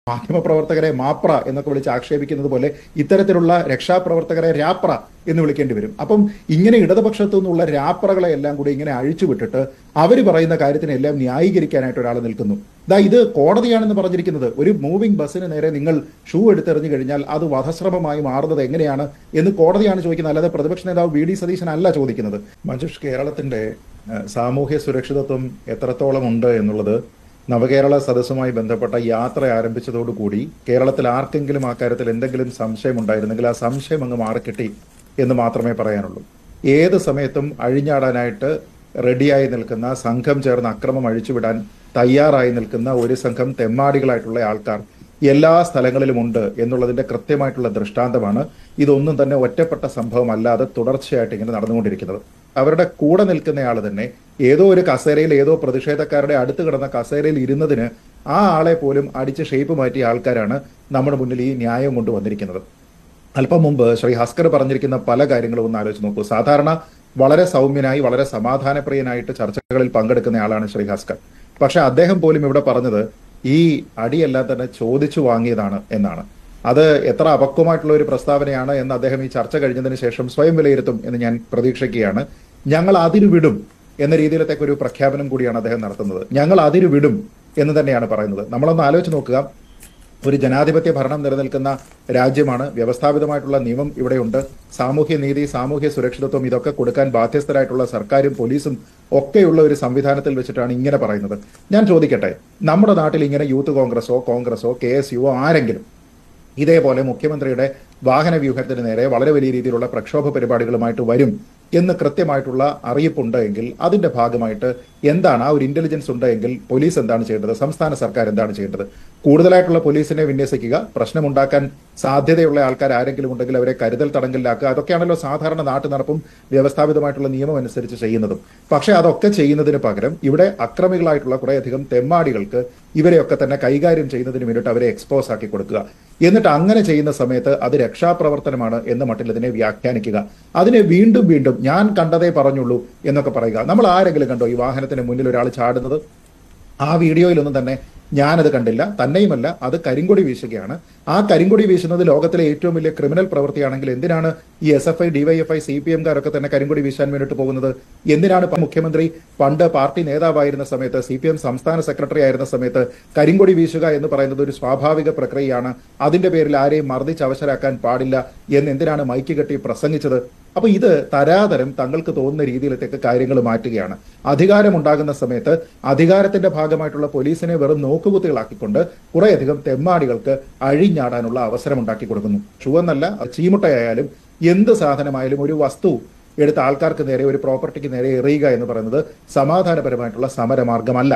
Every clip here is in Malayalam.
മാധ്യമപ്രവർത്തകരെ മാപ്ര എന്നൊക്കെ വിളിച്ച് ആക്ഷേപിക്കുന്നത് പോലെ ഇത്തരത്തിലുള്ള രക്ഷാപ്രവർത്തകരെ രാപ്ര എന്ന് വിളിക്കേണ്ടി വരും അപ്പം ഇങ്ങനെ ഇടതുപക്ഷത്തു നിന്നുള്ള രാപ്രകളെ എല്ലാം കൂടി ഇങ്ങനെ അഴിച്ചുവിട്ടിട്ട് അവർ പറയുന്ന കാര്യത്തിനെല്ലാം ന്യായീകരിക്കാനായിട്ട് ഒരാൾ നിൽക്കുന്നു ദാ ഇത് കോടതിയാണെന്ന് പറഞ്ഞിരിക്കുന്നത് ഒരു മൂവിംഗ് ബസ്സിന് നേരെ നിങ്ങൾ ഷൂ എടുത്തെറിഞ്ഞു കഴിഞ്ഞാൽ അത് വധശ്രമമായി മാറുന്നത് എങ്ങനെയാണ് എന്ന് കോടതിയാണ് ചോദിക്കുന്നത് അല്ലാതെ പ്രതിപക്ഷ നേതാവ് വി ഡി സതീശൻ അല്ല ചോദിക്കുന്നത് മഞ്ജുഷ് കേരളത്തിന്റെ ഏഹ്, സാമൂഹ്യ സുരക്ഷിതത്വം എത്രത്തോളം ഉണ്ട് എന്നുള്ളത് നവകേരള സദസ്സുമായി ബന്ധപ്പെട്ട യാത്ര ആരംഭിച്ചതോടുകൂടി കേരളത്തിൽ ആർക്കെങ്കിലും ആ കാര്യത്തിൽ എന്തെങ്കിലും സംശയം ഉണ്ടായിരുന്നെങ്കിൽ ആ സംശയം അങ്ങ് മാറിക്കിട്ടി എന്ന് മാത്രമേ പറയാനുള്ളൂ ഏത് സമയത്തും അഴിഞ്ഞാടാനായിട്ട് റെഡിയായി നിൽക്കുന്ന സംഘം ചേർന്ന് അക്രമം അഴിച്ചുവിടാൻ തയ്യാറായി നിൽക്കുന്ന ഒരു സംഘം തെമ്മാടികളായിട്ടുള്ള ആൾക്കാർ എല്ലാ സ്ഥലങ്ങളിലും ഉണ്ട് എന്നുള്ളതിന്റെ കൃത്യമായിട്ടുള്ള ദൃഷ്ടാന്തമാണ് ഇതൊന്നും തന്നെ ഒറ്റപ്പെട്ട സംഭവമല്ലാതെ തുടർച്ചയായിട്ട് ഇങ്ങനെ നടന്നുകൊണ്ടിരിക്കുന്നത് അവരുടെ കൂടെ നിൽക്കുന്നയാൾ തന്നെ ഏതോ ഒരു കസേരയിൽ ഏതോ പ്രതിഷേധക്കാരുടെ അടുത്ത് കിടന്ന കസേരയിൽ ഇരുന്നതിന് ആ ആളെ പോലും അടിച്ച് ഷേപ്പ് മാറ്റിയ ആൾക്കാരാണ് നമ്മുടെ മുന്നിൽ ഈ ന്യായം കൊണ്ടുവന്നിരിക്കുന്നത് അല്പം മുമ്പ് ശ്രീ ഹസ്കർ പറഞ്ഞിരിക്കുന്ന പല കാര്യങ്ങളും ഒന്ന് ആലോചിച്ച് നോക്കൂ സാധാരണ വളരെ സൗമ്യനായി വളരെ സമാധാനപ്രിയനായിട്ട് ചർച്ചകളിൽ പങ്കെടുക്കുന്ന ആളാണ് ശ്രീ ഹസ്കർ പക്ഷെ അദ്ദേഹം പോലും ഇവിടെ പറഞ്ഞത് ഈ അടിയെല്ലാം തന്നെ ചോദിച്ചു വാങ്ങിയതാണ് എന്നാണ് അത് എത്ര അപക്വമായിട്ടുള്ള ഒരു പ്രസ്താവനയാണ് എന്ന് അദ്ദേഹം ഈ ചർച്ച കഴിഞ്ഞതിന് ശേഷം സ്വയം വിലയിരുത്തും എന്ന് ഞാൻ പ്രതീക്ഷിക്കുകയാണ് ഞങ്ങൾ അതിരു വിടും എന്ന രീതിയിലത്തേക്ക് ഒരു പ്രഖ്യാപനം കൂടിയാണ് അദ്ദേഹം നടത്തുന്നത് ഞങ്ങൾ അതിരു വിടും എന്ന് തന്നെയാണ് പറയുന്നത് നമ്മളൊന്ന് ആലോചിച്ച് നോക്കുക ഒരു ജനാധിപത്യ ഭരണം നിലനിൽക്കുന്ന രാജ്യമാണ് വ്യവസ്ഥാപിതമായിട്ടുള്ള നിയമം ഇവിടെയുണ്ട് സാമൂഹ്യ നീതി സാമൂഹ്യ സുരക്ഷിതത്വം ഇതൊക്കെ കൊടുക്കാൻ ബാധ്യസ്ഥരായിട്ടുള്ള സർക്കാരും പോലീസും ഒക്കെയുള്ള ഒരു സംവിധാനത്തിൽ വെച്ചിട്ടാണ് ഇങ്ങനെ പറയുന്നത് ഞാൻ ചോദിക്കട്ടെ നമ്മുടെ നാട്ടിൽ ഇങ്ങനെ യൂത്ത് കോൺഗ്രസോ കോൺഗ്രസോ കെ എസ് യുവോ ആരെങ്കിലും ഇതേപോലെ മുഖ്യമന്ത്രിയുടെ വാഹന വ്യൂഹത്തിന് നേരെ വളരെ വലിയ രീതിയിലുള്ള പ്രക്ഷോഭ പരിപാടികളുമായിട്ട് വരും എന്ന് കൃത്യമായിട്ടുള്ള അറിയിപ്പുണ്ട് എങ്കിൽ അതിന്റെ ഭാഗമായിട്ട് എന്താണ് ആ ഒരു ഇന്റലിജൻസ് ഉണ്ട് എങ്കിൽ പോലീസ് എന്താണ് ചെയ്യേണ്ടത് സംസ്ഥാന സർക്കാർ എന്താണ് ചെയ്യേണ്ടത് കൂടുതലായിട്ടുള്ള പോലീസിനെ വിന്യസിക്കുക പ്രശ്നമുണ്ടാക്കാൻ സാധ്യതയുള്ള ആൾക്കാർ ആരെങ്കിലും ഉണ്ടെങ്കിൽ അവരെ കരുതൽ തടങ്കലിലാക്കുക അതൊക്കെയാണല്ലോ സാധാരണ നാട്ടു നടപ്പും വ്യവസ്ഥാപിതമായിട്ടുള്ള നിയമം അനുസരിച്ച് ചെയ്യുന്നതും പക്ഷെ അതൊക്കെ ചെയ്യുന്നതിന് പകരം ഇവിടെ അക്രമികളായിട്ടുള്ള കുറേയധികം തെമ്മാടികൾക്ക് ഇവരെയൊക്കെ തന്നെ കൈകാര്യം ചെയ്യുന്നതിന് വേണ്ടിയിട്ട് അവരെ എക്സ്പോസ് ആക്കി കൊടുക്കുക എന്നിട്ട് അങ്ങനെ ചെയ്യുന്ന സമയത്ത് അത് രക്ഷാപ്രവർത്തനമാണ് എന്ന മട്ടിൽ ഇതിനെ വ്യാഖ്യാനിക്കുക അതിനെ വീണ്ടും വീണ്ടും ഞാൻ കണ്ടതേ പറഞ്ഞുള്ളൂ എന്നൊക്കെ പറയുക നമ്മൾ ആരെങ്കിലും കണ്ടോ ഈ വാഹനത്തിന് മുന്നിൽ ഒരാൾ ചാടുന്നത് ആ വീഡിയോയിലൊന്നും തന്നെ ഞാനത് കണ്ടില്ല തന്നെയുമല്ല അത് കരിങ്കൊടി വീശുകയാണ് ആ കരിങ്കൊടി വീശുന്നത് ലോകത്തിലെ ഏറ്റവും വലിയ ക്രിമിനൽ പ്രവൃത്തിയാണെങ്കിൽ എന്തിനാണ് ഈ S F I DYFI C P എംകാരൊക്കെ തന്നെ കരിങ്കൊടി വീശാൻ വേണ്ടിയിട്ട് പോകുന്നത് എന്തിനാണ് ഇപ്പൊ മുഖ്യമന്ത്രി പണ്ട് പാർട്ടി നേതാവായിരുന്ന സമയത്ത് സി പി എം സംസ്ഥാന സെക്രട്ടറി ആയിരുന്ന സമയത്ത് കരിങ്കൊടി വീശുക എന്ന് പറയുന്നത് ഒരു സ്വാഭാവിക പ്രക്രിയയാണ് അതിന്റെ പേരിൽ ആരെയും മർദ്ദിച്ച് അവശരാക്കാൻ പാടില്ല എന്ന് എന്തിനാണ് മൈക്ക് കെട്ടി പ്രസംഗിച്ചത് അപ്പൊ ഇത് തരാതരം തങ്ങൾക്ക് തോന്നുന്ന രീതിയിലത്തേക്ക് കാര്യങ്ങൾ മാറ്റുകയാണ് അധികാരമുണ്ടാകുന്ന സമയത്ത് അധികാരത്തിന്റെ ഭാഗമായിട്ടുള്ള പോലീസിനെ വെറും നോക്കുകുത്തികളാക്കിക്കൊണ്ട് കുറേയധികം തെമ്മാടികൾക്ക് അഴിഞ്ഞാടാനുള്ള അവസരം ഉണ്ടാക്കി കൊടുക്കുന്നു ചുവന്നല്ല അത് ചീമുട്ടയായാലും എന്ത് സാധനമായാലും ഒരു വസ്തു എടുത്ത ആൾക്കാർക്ക് നേരെ ഒരു പ്രോപ്പർട്ടിക്ക് നേരെ എറിയുക എന്ന് പറയുന്നത് സമാധാനപരമായിട്ടുള്ള സമരമാർഗമല്ല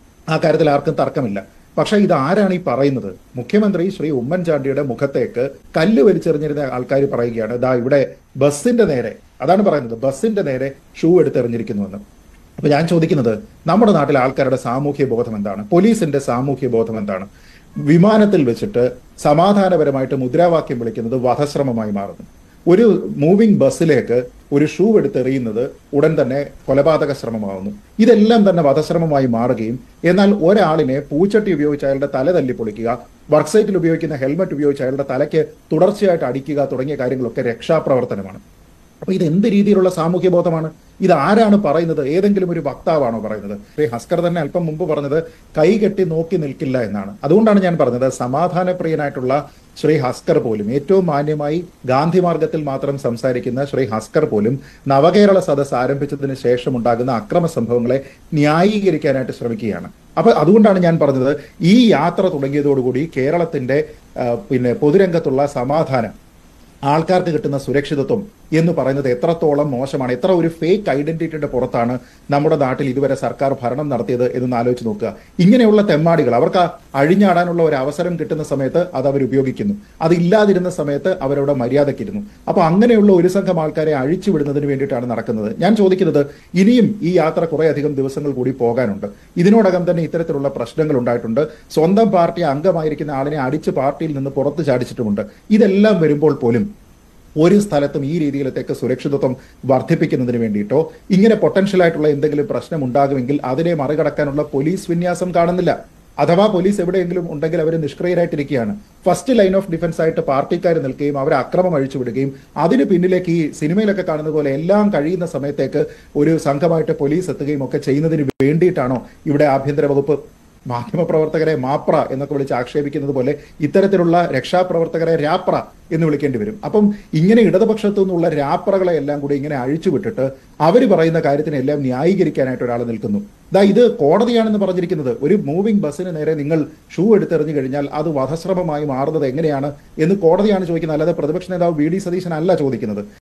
ആ കാര്യത്തിൽ ആർക്കും തർക്കമില്ല പക്ഷെ ഇത് ആരാണ് ഈ പറയുന്നത് മുഖ്യമന്ത്രി ശ്രീ ഉമ്മൻചാണ്ടിയുടെ മുഖത്തേക്ക് കല്ല് വലിച്ചെറിഞ്ഞിരുന്ന ആൾക്കാർ പറയുകയാണ് ദാ ഇവിടെ ബസ്സിന്റെ നേരെ അതാണ് പറയുന്നത് ബസ്സിന്റെ നേരെ ഷൂ എടുത്തെറിഞ്ഞിരിക്കുന്നുവെന്ന് അപ്പൊ ഞാൻ ചോദിക്കുന്നത് നമ്മുടെ നാട്ടിലെ ആൾക്കാരുടെ സാമൂഹ്യ ബോധം എന്താണ് പോലീസിന്റെ സാമൂഹ്യ ബോധം എന്താണ് വിമാനത്തിൽ വെച്ചിട്ട് സമാധാനപരമായിട്ട് മുദ്രാവാക്യം വിളിക്കുന്നത് വധശ്രമമായി മാറുന്നു ഒരു മൂവിംഗ് ബസ്സിലേക്ക് ഒരു ഷൂ എടുത്തെറിയുന്നത് ഉടൻ തന്നെ കൊലപാതക ശ്രമമാവുന്നു ഇതെല്ലാം തന്നെ വധശ്രമമായി മാറുകയും എന്നാൽ ഒരാളിനെ പൂച്ചട്ടി ഉപയോഗിച്ച് അയാളുടെ തല തല്ലി പൊളിക്കുക വർക്ക് സൈറ്റിൽ ഉപയോഗിക്കുന്ന ഹെൽമറ്റ് ഉപയോഗിച്ച് അയാളുടെ തലയ്ക്ക് തുടർച്ചയായിട്ട് അടിക്കുക തുടങ്ങിയ കാര്യങ്ങളൊക്കെ രക്ഷാപ്രവർത്തനമാണ് അപ്പൊ ഇത് എന്ത് രീതിയിലുള്ള സാമൂഹ്യ ബോധമാണ് ഇത് ആരാണ് പറയുന്നത് ഏതെങ്കിലും ഒരു വക്താവാണോ പറയുന്നത് ശ്രീ ഹസ്കർ തന്നെ അല്പം മുമ്പ് പറഞ്ഞത് കൈകെട്ടി നോക്കി നിൽക്കില്ല എന്നാണ് അതുകൊണ്ടാണ് ഞാൻ പറഞ്ഞത് സമാധാനപ്രിയനായിട്ടുള്ള ശ്രീ ഹസ്കർ പോലും ഏറ്റവും മാന്യമായി ഗാന്ധി മാർഗത്തിൽ മാത്രം സംസാരിക്കുന്ന ശ്രീ ഹസ്കർ പോലും നവകേരള സദസ് ആരംഭിച്ചതിന് ശേഷം ഉണ്ടാകുന്ന അക്രമ സംഭവങ്ങളെ ന്യായീകരിക്കാനായിട്ട് ശ്രമിക്കുകയാണ് അപ്പൊ അതുകൊണ്ടാണ് ഞാൻ പറഞ്ഞത് ഈ യാത്ര തുടങ്ങിയതോടുകൂടി കേരളത്തിന്റെ ആ, പിന്നെ പൊതുരംഗത്തുള്ള സമാധാനം ആൾക്കാർക്ക് കിട്ടുന്ന സുരക്ഷിതത്വം എന്ന് പറയുന്നത് എത്രത്തോളം മോശമാണ് എത്ര ഒരു ഫേക്ക് ഐഡന്റിറ്റിയുടെ പുറത്താണ് നമ്മുടെ നാട്ടിൽ ഇതുവരെ സർക്കാർ ഭരണം നടത്തിയത് എന്നൊന്ന് ആലോചിച്ച് നോക്കുക ഇങ്ങനെയുള്ള തെമ്മാടികൾ അവർക്ക് ആ അഴിഞ്ഞാടാനുള്ള ഒരു അവസരം കിട്ടുന്ന സമയത്ത് അത് അവർ ഉപയോഗിക്കുന്നു അത് ഇല്ലാതിരുന്ന സമയത്ത് അവരവിടെ മര്യാദക്കിരുന്നു അപ്പൊ അങ്ങനെയുള്ള ഒരു സംഘം ആൾക്കാരെ അഴിച്ചു വിടുന്നതിന് വേണ്ടിയിട്ടാണ് നടക്കുന്നത് ഞാൻ ചോദിക്കുന്നത് ഇനിയും ഈ യാത്ര കുറെ അധികം ദിവസങ്ങൾ കൂടി പോകാനുണ്ട് ഇതിനോടകം തന്നെ ഇത്തരത്തിലുള്ള പ്രശ്നങ്ങൾ ഉണ്ടായിട്ടുണ്ട് സ്വന്തം പാർട്ടി അംഗമായിരിക്കുന്ന ആളിനെ അടിച്ച് പാർട്ടിയിൽ നിന്ന് പുറത്ത് ചാടിച്ചിട്ടുമുണ്ട് ഇതെല്ലാം വരുമ്പോൾ പോലും ഒരു സ്ഥലത്തും ഈ രീതിയിലത്തേക്ക് സുരക്ഷിതത്വം വർദ്ധിപ്പിക്കുന്നതിന് വേണ്ടിയിട്ടോ ഇങ്ങനെ പൊട്ടൻഷ്യൽ ആയിട്ടുള്ള എന്തെങ്കിലും പ്രശ്നം ഉണ്ടാകുമെങ്കിൽ അതിനെ മറികടക്കാനുള്ള പോലീസ് വിന്യാസം കാണുന്നില്ല അഥവാ പോലീസ് എവിടെയെങ്കിലും ഉണ്ടെങ്കിൽ അവർ നിഷ്ക്രിയരായിട്ടിരിക്കുകയാണ് ഫസ്റ്റ് ലൈൻ ഓഫ് ഡിഫൻസ് ആയിട്ട് പാർട്ടിക്കാർ നിൽക്കുകയും അവരെ അക്രമം അഴിച്ചുവിടുകയും അതിന് പിന്നിലേക്ക് ഈ സിനിമയിലൊക്കെ കാണുന്ന പോലെ എല്ലാം കഴിയുന്ന സമയത്തേക്ക് ഒരു സംഘമായിട്ട് പോലീസ് എത്തുകയും ഒക്കെ ചെയ്യുന്നതിന് വേണ്ടിയിട്ടാണോ ഇവിടെ ആഭ്യന്തര വകുപ്പ് മാധ്യമപ്രവർത്തകരെ മാപ്ര എന്നൊക്കെ വിളിച്ച് ആക്ഷേപിക്കുന്നത് പോലെ ഇത്തരത്തിലുള്ള രക്ഷാപ്രവർത്തകരെ രാപ്ര എന്ന് വിളിക്കേണ്ടി വരും അപ്പം ഇങ്ങനെ ഇടതുപക്ഷത്തു നിന്നുള്ള രാപ്രകളെ എല്ലാം കൂടി ഇങ്ങനെ അഴിച്ചുവിട്ടിട്ട് അവർ പറയുന്ന കാര്യത്തിനെല്ലാം ന്യായീകരിക്കാനായിട്ട് ഒരാൾ നിൽക്കുന്നു ദാ ഇത് കോടതിയാണെന്ന് പറഞ്ഞിരിക്കുന്നത് ഒരു മൂവിംഗ് ബസ്സിന് നേരെ നിങ്ങൾ ഷൂ എടുത്തെറിഞ്ഞു കഴിഞ്ഞാൽ അത് വധശ്രമമായി മാറുന്നത് എങ്ങനെയാണ് എന്ന് കോടതിയാണ് ചോദിക്കുന്നത് അല്ലാതെ പ്രതിപക്ഷ നേതാവ് വി ഡി സതീശൻ അല്ല ചോദിക്കുന്നത്